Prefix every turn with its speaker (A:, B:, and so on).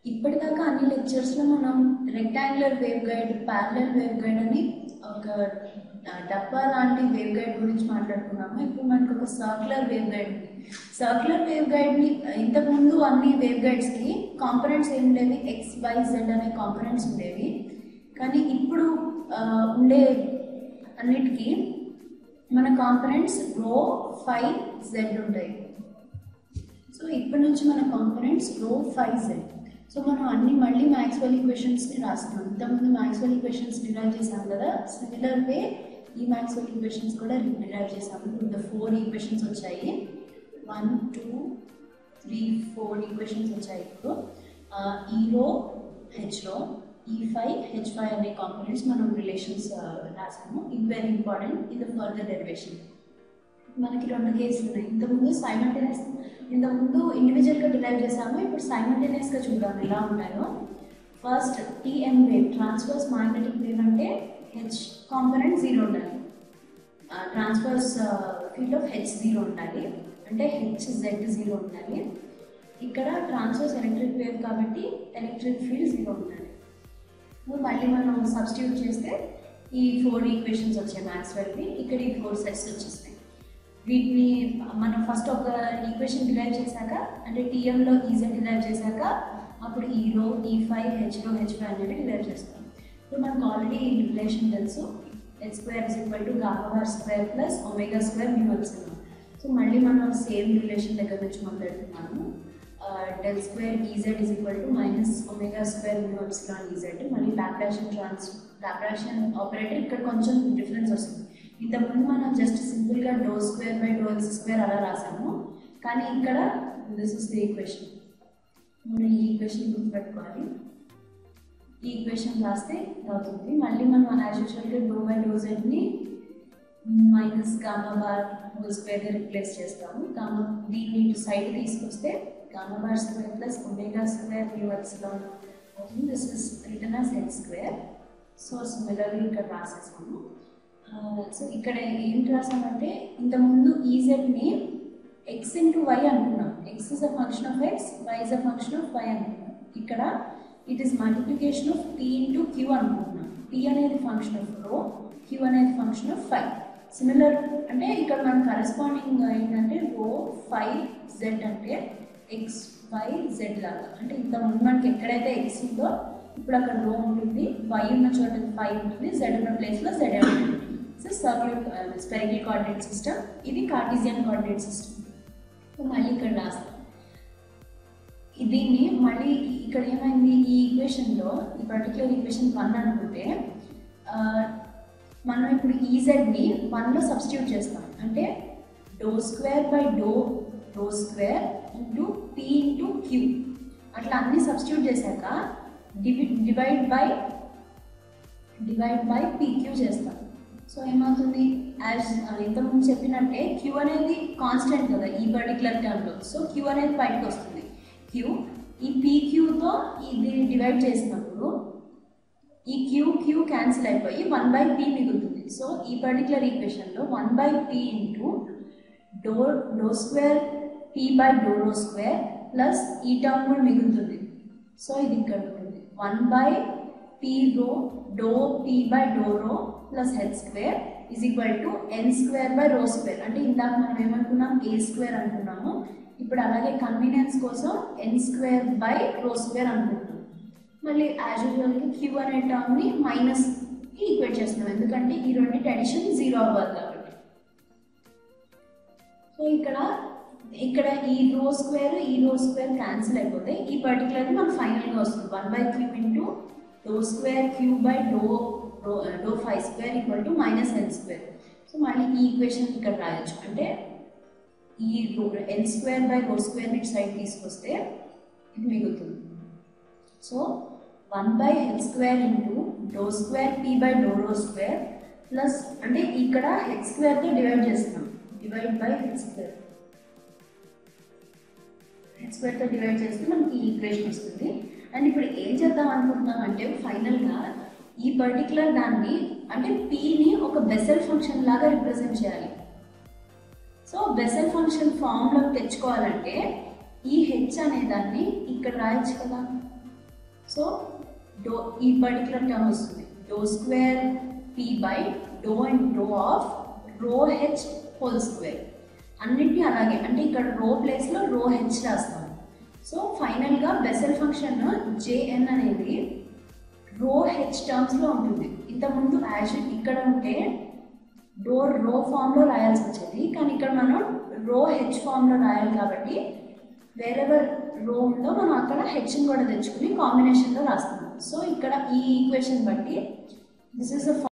A: ఇప్పటిదాకా అన్ని లెక్చర్స్లో మనం rectangular wave guide parallel wave guide అని ఒక ఆ, డబ్బా లాంటి వేవ్ గైడ్ గురించి మాట్లాడుకున్నాము ఇప్పుడు మనకు ఒక సర్క్యులర్ వేవ్ గైడ్ ఉంది సర్క్యులర్ వేవ్ గైడ్ని ఇంతకుముందు అన్ని వేవ్ గైడ్స్కి కాంపనెంట్స్ ఏమి ఉండేవి ఎక్స్ వై జెడ్ అనే కాంపనెంట్స్ ఉండేవి కానీ ఇప్పుడు ఆ, ఉండే అన్నిటికీ మన కాంపనెంట్స్ రో ఫైవ్ జెడ్ ఉంటాయి సో ఇప్పటి నుంచి మన కాంపనెంట్స్ రో ఫైవ్ జెడ్ సో మనం అన్ని మళ్ళీ మ్యాక్స్వెల్ ఈక్వేషన్స్ని రాస్తున్నాం ఇంతకుముందు మ్యాక్స్వెల్ ఈక్వేషన్స్ డిరైవ్ చేసాం కదా సిమిలర్ వే ఈ మ్యాక్స్వెల్ ఈక్వేషన్స్ కూడా డిరైవ్ చేసాము ఇప్పుడు ఫోర్ ఈక్వేషన్స్ వచ్చాయి one two three four equations వచ్చాయి ఇప్పుడు E rho H rho E phi H phi అనే కాంపనెంట్స్ మనం రిలేషన్స్ రాసాము ఇది very important in the further derivation మనకి రెండు కేసులు ఉన్నాయి ఇంతకుముందు సైమల్టేనియస్ ఇంతకుముందు ఇండివిజువల్గా డిరైవ్ చేసాము ఇప్పుడు సైమల్టేనియస్గా చూద్దాం ఎలా ఉన్నాయో first TM wave transverse magnetic wave అంటే హెచ్ కాంపనెంట్ జీరో ఉండాలి transverse field of H zero ఉండాలి అంటే హెచ్ జెడ్ జీరో ఉండాలి ఇక్కడ ట్రాన్స్ఫర్స్ ఎలక్ట్రిక్ వేవ్ కాబట్టి ఎలక్ట్రిక్ ఫీల్డ్ జీరో ఉండాలి ఇప్పుడు మళ్ళీ మనం సబ్స్టిట్యూట్ చేస్తే ఈ ఫోర్ ఈక్వేషన్స్ వచ్చాయి మ్యాథ్స్వెల్వి ఇక్కడ ఈ ఫోర్ సెట్స్ వచ్చేస్తాయి వీటిని మనం ఫస్ట్ ఒక ఈక్వేషన్ డిరైవ్ చేశాక అంటే టీఎంలో ఈజెడ్ డిరైవ్ చేశాక అప్పుడు ఈ రో ఈ ఫైవ్ హెచ్లో హెచ్ ఫైవ్ అనేది డిరైవ్ చేస్తాం ఇప్పుడు మనకు ఆల్రెడీ ఈ రిలేషన్ తెలుసు H square is equal to gamma square plus omega square mu epsilon so మళ్ళీ మనం సేమ్ రిలేషన్ దగ్గర నుంచి మొదలెడుతున్నాము del square E Z is equal to minus omega square mu epsilon E Z మళ్ళీ లాప్లాషియన్ ట్రాన్స్ లాప్లాషియన్ ఆపరేటర్ ఇక్కడ కొంచెం డిఫరెన్స్ వస్తుంది ఇంతకుముందు మనం జస్ట్ సింపుల్గా doh square by doh X square అలా రాసాము కానీ ఇక్కడ దిస్ ఇస్ ది ఈక్వేషన్ మనం ఈ ఈక్వేషన్ గుర్తుపెట్టుకోవాలి ఈ ఈక్వేషన్ రాస్తే ఇది అవుతుంది మళ్ళీ మనం యాజ్ యూజువల్గా డో బై డో జెడ్ని మైనస్ గామా బార్ హోల్ స్క్వేర్గా రిప్లేస్ చేస్తాము గామా దీన్ని ఇటు సైడ్ తీసుకొస్తే gamma bar square plus omega square mu epsilon అవుతుంది this is written as H square so similarly ఇక్కడ రాసేసాము సో ఇక్కడ ఏంటి రాసామంటే ఇంతకుముందు ఈజెడ్ని ఎక్స్ ఇంటూ వై అనుకున్నాం X is a function of X Y is a function of Y అనుకున్నాం ఇక్కడ it is multiplication of P into queue అనుకుంటున్నాం పీ అనేది ఫంక్షన్ ఆఫ్ రో క్యూ అనేది ఫంక్షన్ ఆఫ్ ఫైవ్ సిమిలర్ అంటే ఇక్కడ మనం corresponding ఏంటంటే రో ఫైవ్ జెడ్ అంటే ఎక్స్ వై జెడ్ లాగా అంటే ఇంత ముందు మనకి ఎక్కడైతే ఎక్స్ ఉందో ఇప్పుడు అక్కడ రో ఉంటుంది వై ఉన్న చోట ఫైవ్ ఉంటుంది జెడ్ ఉన్న ప్లేస్లో జెడ్ ఉంటుంది so circular spherical coordinate system ఇది కార్టీసియన్ కోఆర్డినేట్ సిస్టమ్ మళ్ళీ ఇక్కడ రాస్తాం దీన్ని మళ్ళీ ఇక్కడ ఏమైంది ఈ ఈక్వేషన్లో ఈ పర్టికులర్ ఈక్వేషన్ వన్ అనుకుంటే ఆ, మనం ఇప్పుడు ఈజెడ్ని వన్లో సబ్స్టిట్యూట్ చేస్తాం అంటే doh square by doh rho square into P into Q అట్లా అన్ని సబ్స్టిట్యూట్ చేశాక డివి divide by divide by P Q చేస్తాం సో ఏమవుతుంది యాజ్ ఇంతకుముందు చెప్పినట్టే క్యూ అనేది కాన్స్టెంట్ కదా ఈ పర్టికులర్ టర్మ్లో సో క్యూ అనేది బయటకు వస్తుంది క్యూ ఈ పీక్యూతో ఇది డివైడ్ చేసినప్పుడు ఈ క్యూ క్యూ క్యాన్సిల్ అయిపోయి వన్ బై పీ మిగులుతుంది సో ఈ పర్టికులర్ ఈక్వేషన్లో one by P into doh doh square P by doh rho square plus ఈ టర్మ్ కూడా మిగులుతుంది సో ఇది ఇక్కడ ఉంటుంది one by P rho doh P by doh rho plus H square is equal to N square by rho square అంటే ఇందాక మనం ఏమనుకున్నాం ఏ స్క్వేర్ అనుకున్నాము ఇప్పుడు అలాగే కన్వీనియన్స్ కోసం N square by rho square అనుకుంటున్నాం మళ్ళీ యాజ్ యూజువల్గా క్యూ అనే టర్మ్ని మైనస్ ఈక్వేట్ చేస్తున్నాం ఎందుకంటే ఈ రెండింటి అడిషన్ జీరో అవ్వాలి కాబట్టి సో ఇక్కడ ఇక్కడ ఈ రో స్క్వేర్ ఈ రో స్క్వేర్ క్యాన్సిల్ అయిపోతే ఈ పర్టికులర్ మనకు ఫైనల్గా వస్తుంది one by Q into doh square Q by doh rho doh phi square equal to minus N square so మళ్ళీ ఈ ఈక్వేషన్ ఇక్కడ రాయొచ్చు అంటే ఈ rho N square by rho square ఇటు సైడ్ తీసుకొస్తే ఇది మిగులుతుంది so one by H square into doh square P by doh rho square plus అంటే ఇక్కడ హెచ్ స్క్వేర్తో డివైడ్ చేస్తున్నాం divide by H square H స్క్వేర్తో డివైడ్ చేస్తే మనకి ఈ ఈక్వేషన్ వస్తుంది అండ్ ఇప్పుడు ఏం చేద్దాం అనుకుంటున్నాం అంటే ఫైనల్గా ఈ పర్టికులర్ దాన్ని అంటే పీని ఒక బెసెల్ ఫంక్షన్ లాగా రిప్రజెంట్ చేయాలి సో బెసెల్ ఫంక్షన్ ఫామ్లోకి తెచ్చుకోవాలంటే ఈ హెచ్ అనే దాన్ని ఇక్కడ రాయొచ్చు కదా సో డో ఈ పర్టికులర్ టర్మ్ వస్తుంది doh square P by doh and doh of rho H whole square అన్నిటినీ అలాగే అంటే ఇక్కడ రో ప్లేస్లో రో హెచ్ రాస్తాము సో ఫైనల్గా బెసెల్ ఫంక్షన్ జేఎన్ అనేది రో హెచ్ టర్మ్స్లో ఉంటుంది ఇంతకుముందు యాజ్ ఇక్కడ ఉంటే డో రో ఫామ్లో రాయాల్సి వచ్చేది కానీ ఇక్కడ మనం రో హెచ్ ఫామ్లో రాయాలి కాబట్టి వేరెవర్ రో ఉందో మనం అక్కడ హెచ్ని కూడా తెచ్చుకుని కాంబినేషన్లో రాస్తున్నాం సో ఇక్కడ ఈ ఈక్వేషన్ బట్టి దిస్ ఇస్ అ